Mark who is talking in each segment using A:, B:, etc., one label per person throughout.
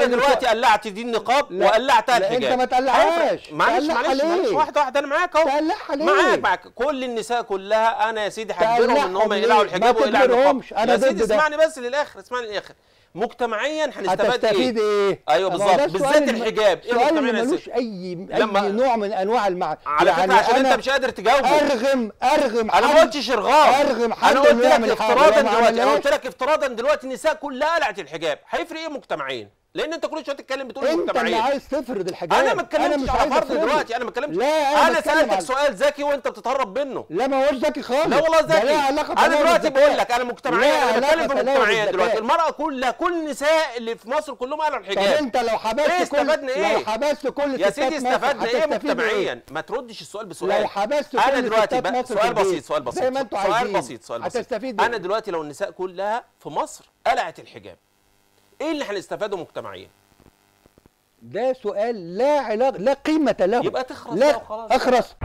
A: انا
B: إن
A: دلوقتي
B: شاء-
A: قلعت دي النقاب
B: لا،
A: وقلعتها
B: لا،
A: الحجاب
B: أنت ما تقلعهاش.
A: هيفرق. معلش
B: تقلعها
A: معلش معلش
B: ليه؟
A: واحده واحده انا معاك اهو
B: تقلعها ليه؟
A: معاك معاك كل النساء كلها انا يا سيدي هجبرهم ان هم
B: تقلعهم
A: يقلعوا
B: ليه؟
A: الحجاب
B: ما
A: ويقلعوا النقاب
B: تجبرهمش، أنا
A: يا سيدي
B: ضد ده.
A: اسمعني بس للاخر اسمعني للاخر مجتمعيا هنستفاد
B: هتستفيد
A: ايه؟
B: ايه؟
A: ايوه
B: طب
A: بالظبط
B: ده
A: بالذات
B: السؤال الم-
A: الحجاب ايه
B: السؤال اللي
A: مجتمعيا يا
B: ملوش
A: سيدي؟
B: اي
A: لما-
B: اي نوع من انواع المع
A: على فكره عشان
B: أنا
A: انت مش قادر تجاوبه
B: ارغم ارغم
A: انا ما
B: حد-
A: قلتش ارغام
B: ارغم حد
A: انا قلت
B: إنه
A: لك
B: يعمل حاجة،
A: افتراضا
B: لو ما
A: دلوقتي انا
B: عملهاش،
A: قلت لك افتراضا دلوقتي النساء كلها قلعت الحجاب هيفرق ايه مجتمعيا لان انت كل شويه تتكلم بتقول
B: انت اللي
A: مجتمعيا
B: عايز تفرض الحجاب
A: انا ما اتكلمتش
B: مش
A: على
B: عايز
A: فرض
B: أفرضه.
A: دلوقتي انا ما اتكلمتش
B: لا انا,
A: انا
B: بتكلم
A: سالتك
B: على-
A: سؤال ذكي وانت بتتهرب منه
B: لا ما هوش ذكي خالص
A: لا والله
B: ده
A: ذكي
B: ليه علاقة
A: انا
B: تمام
A: دلوقتي
B: بالذكاء.
A: بقول لك انا مجتمعيا
B: لا
A: انا بتكلم في
B: علاقة تمام
A: مجتمعيا
B: بالذكاء.
A: دلوقتي المراه كلها كل النساء اللي في مصر كلهم قالوا
B: طب
A: الحجاب
B: انت لو حبست
A: ايه
B: كل
A: استفدنا ايه؟
B: لو حبست كل
A: يا
B: ستات
A: سيدي
B: مصر
A: استفدنا ايه
B: هتستفيد
A: مجتمعيا ما تردش السؤال بسؤال
B: لو حبست
A: انا
B: كل
A: دلوقتي
B: ستات
A: بقى
B: مصر
A: سؤال
B: في البيت،
A: بسيط سؤال بسيط
B: زي ما انتوا
A: سؤال
B: عايزين.
A: بسيط سؤال بسيط
B: هتستفيد ايه؟
A: انا دلوقتي لو النساء كلها في مصر قلعت الحجاب ايه اللي هنستفاده مجتمعيا
B: ده سؤال لا علاقه لا قيمه له
A: يبقى تخرس
B: لا
A: بقى وخلاص.
B: اخرس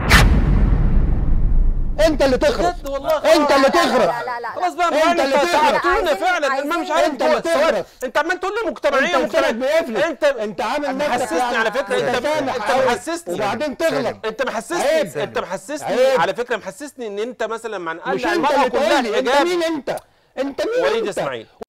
A: انت اللي تخرس
B: بجد والله
A: انت اللي
B: لا، لا،
A: تخرس
B: لا، لا، لا.
A: خلاص بقى
B: انت
A: انت
B: اللي
A: اللي
B: تخرس.
A: تعبتونا فعلا
B: عايزين-
A: ما مش عارف
B: انت اللي
A: هو السؤال.
B: تخرس.
A: انت عمال تقول لي مجتمعيه
B: انت لسانك بيفلت.
A: انت
B: انت عامل نفسك
A: محسسني
B: يعني
A: على فكره انت
B: متسامح
A: انت
B: قوي.
A: محسسني
B: وبعدين تغلط.
A: انت محسسني
B: عيب.
A: انت محسسني
B: عيب.
A: على فكره محسسني ان انت مثلا مع
B: مش
A: نقلع
B: انت
A: المراه
B: اللي
A: كلها
B: تقول لي انت
A: الحجاب
B: مين انت انت مين
A: وليد
B: انت
A: اسماعيل